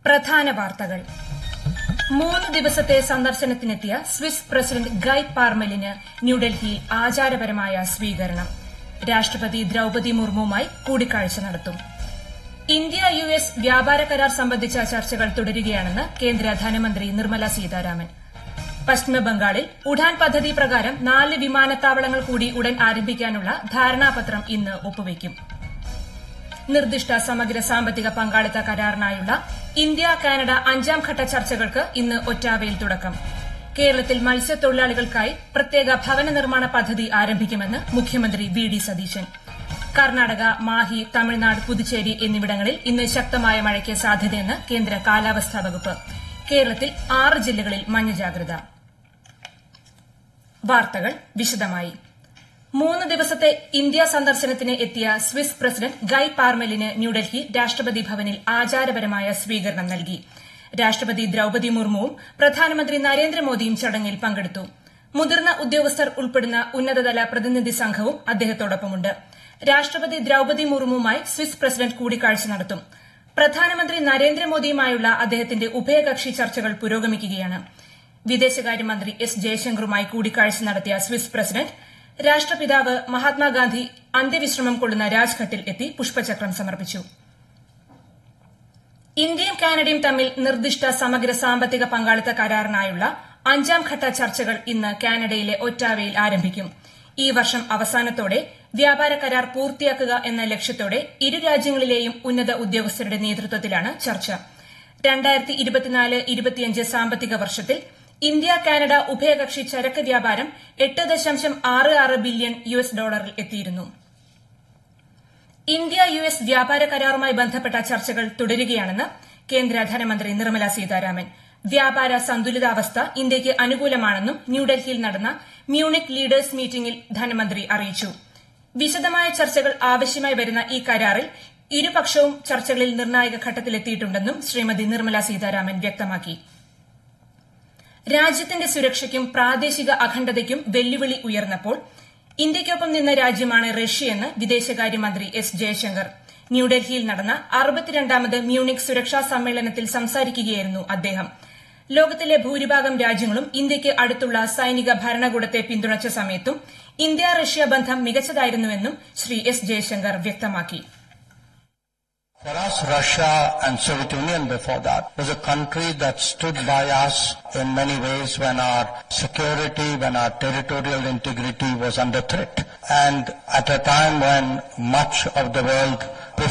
പ്രധാന വാർത്തകൾ മൂന്ന് ദിവസത്തെ സന്ദർശനത്തിനെത്തിയ സ്വിസ് പ്രസിഡന്റ് ഗൈ പാർമെലിന് ന്യൂഡൽഹിയിൽ ആചാരപരമായ സ്വീകരണം രാഷ്ട്രപതി ദ്രൌപതി മുർമുവുമായി കൂടിക്കാഴ്ച നടത്തും ഇന്ത്യ യു എസ് വ്യാപാര കരാർ സംബന്ധിച്ച ചർച്ചകൾ തുടരുകയാണെന്ന് കേന്ദ്ര ധനമന്ത്രി നിർമ്മല സീതാരാമൻ പശ്ചിമബംഗാളിൽ ഉഡാൻ പദ്ധതി പ്രകാരം നാല് വിമാനത്താവളങ്ങൾ കൂടി ഉടൻ ആരംഭിക്കാനുള്ള ധാരണാപത്രം ഇന്ന് ഒപ്പുവയ്ക്കും നിർദ്ദിഷ്ട സമഗ്ര സാമ്പത്തിക പങ്കാളിത്ത കരാറിനായുള്ള ഇന്ത്യ കാനഡ അഞ്ചാം ഘട്ട ചർച്ചകൾക്ക് ഇന്ന് ഒറ്റാവയിൽ തുടക്കം കേരളത്തിൽ മത്സ്യത്തൊഴിലാളികൾക്കായി പ്രത്യേക ഭവന നിർമ്മാണ പദ്ധതി ആരംഭിക്കുമെന്ന് മുഖ്യമന്ത്രി വി ഡി സതീശൻ കർണാടക മാഹി തമിഴ്നാട് പുതുച്ചേരി എന്നിവിടങ്ങളിൽ ഇന്ന് ശക്തമായ മഴയ്ക്ക് സാധ്യതയെന്ന് കേന്ദ്ര കാലാവസ്ഥാ വകുപ്പ് കേരളത്തിൽ ആറ് ജില്ലകളിൽ മഞ്ഞ ജാഗ്രത വാർത്തകൾ വിശദമായി മൂന്ന് ദിവസത്തെ ഇന്ത്യ സന്ദർശനത്തിന് എത്തിയ സ്വിസ് പ്രസിഡന്റ് ഗൈ പാർമെലിന് ന്യൂഡൽഹി രാഷ്ട്രപതി ഭവനിൽ ആചാരപരമായ സ്വീകരണം നൽകി രാഷ്ട്രപതി ദ്രൌപതി മുർമുവും പ്രധാനമന്ത്രി നരേന്ദ്രമോദിയും ചടങ്ങിൽ പങ്കെടുത്തു മുതിർന്ന ഉദ്യോഗസ്ഥർ ഉൾപ്പെടുന്ന ഉന്നതതല പ്രതിനിധി സംഘവും അദ്ദേഹത്തോടൊപ്പമുണ്ട് രാഷ്ട്രപതി ദ്രൌപതി മുർമുവുമായി സ്വിസ് പ്രസിഡന്റ് കൂടിക്കാഴ്ച നടത്തും പ്രധാനമന്ത്രി നരേന്ദ്രമോദിയുമായുള്ള അദ്ദേഹത്തിന്റെ ഉഭയകക്ഷി ചർച്ചകൾ പുരോഗമിക്കുകയാണ് വിദേശകാര്യമന്ത്രി എസ് ജയശങ്കറുമായി കൂടിക്കാഴ്ച നടത്തിയ സ്വിസ് പ്രസിഡന്റ് രാഷ്ട്രപിതാവ് മഹാത്മാഗാന്ധി അന്ത്യവിശ്രമം കൊള്ളുന്ന രാജ്ഘട്ടിൽ എത്തി പുഷ്പചക്രം സമർപ്പിച്ചു ഇന്ത്യയും കാനഡയും തമ്മിൽ നിർദ്ദിഷ്ട സമഗ്ര സാമ്പത്തിക പങ്കാളിത്ത കരാറിനായുള്ള അഞ്ചാം ഘട്ട ചർച്ചകൾ ഇന്ന് കാനഡയിലെ ഒറ്റാവയിൽ ആരംഭിക്കും ഈ വർഷം അവസാനത്തോടെ വ്യാപാര കരാർ പൂർത്തിയാക്കുക എന്ന ലക്ഷ്യത്തോടെ ഇരു രാജ്യങ്ങളിലെയും ഉന്നത ഉദ്യോഗസ്ഥരുടെ നേതൃത്വത്തിലാണ് ചർച്ച രണ്ടായിരത്തി ഇരുപത്തിനാല് ഇരുപത്തിയഞ്ച് സാമ്പത്തിക വർഷത്തിൽ ഇന്ത്യ കാനഡ ഉഭയകക്ഷി ചരക്ക് വ്യാപാരം എട്ട് ദശാംശം ആറ് ആറ് ബില്യൺ യു എസ് ഡോളറിൽ എത്തിയിരുന്നു ഇന്ത്യ യു എസ് വ്യാപാര കരാറുമായി ബന്ധപ്പെട്ട ചർച്ചകൾ തുടരുകയാണെന്ന് കേന്ദ്ര ധനമന്ത്രി നിർമ്മല സീതാരാമൻ വ്യാപാര സന്തുലിതാവസ്ഥ ഇന്ത്യയ്ക്ക് അനുകൂലമാണെന്നും ന്യൂഡൽഹിയിൽ നടന്ന മ്യൂണിക് ലീഡേഴ്സ് മീറ്റിംഗിൽ ധനമന്ത്രി അറിയിച്ചു വിശദമായ ചർച്ചകൾ ആവശ്യമായി വരുന്ന ഈ കരാറിൽ ഇരുപക്ഷവും ചർച്ചകളിൽ നിർണായക ഘട്ടത്തിലെത്തിയിട്ടുണ്ടെന്നും ശ്രീമതി നിർമ്മല സീതാരാമൻ വ്യക്തമാക്കി രാജ്യത്തിന്റെ സുരക്ഷയ്ക്കും പ്രാദേശിക അഖണ്ഡതയ്ക്കും വെല്ലുവിളി ഉയർന്നപ്പോൾ ഇന്ത്യയ്ക്കൊപ്പം നിന്ന രാജ്യമാണ് റഷ്യയെന്ന് വിദേശകാര്യമന്ത്രി എസ് ജയശങ്കർ ന്യൂഡൽഹിയിൽ നടന്ന അറുപത്തിരണ്ടാമത് മ്യൂണിക് സുരക്ഷാ സമ്മേളനത്തിൽ സംസാരിക്കുകയായിരുന്നു അദ്ദേഹം ലോകത്തിലെ ഭൂരിഭാഗം രാജ്യങ്ങളും ഇന്ത്യയ്ക്ക് അടുത്തുള്ള സൈനിക ഭരണകൂടത്തെ പിന്തുണച്ച സമയത്തും ഇന്ത്യ റഷ്യ ബന്ധം മികച്ചതായിരുന്നുവെന്നും ശ്രീ എസ് ജയശങ്കർ വ്യക്തമാക്കി For us, Russia and Soviet Union before that was a country that stood by us in many ways when our security, when our territorial integrity was under threat. And at a time when much of the world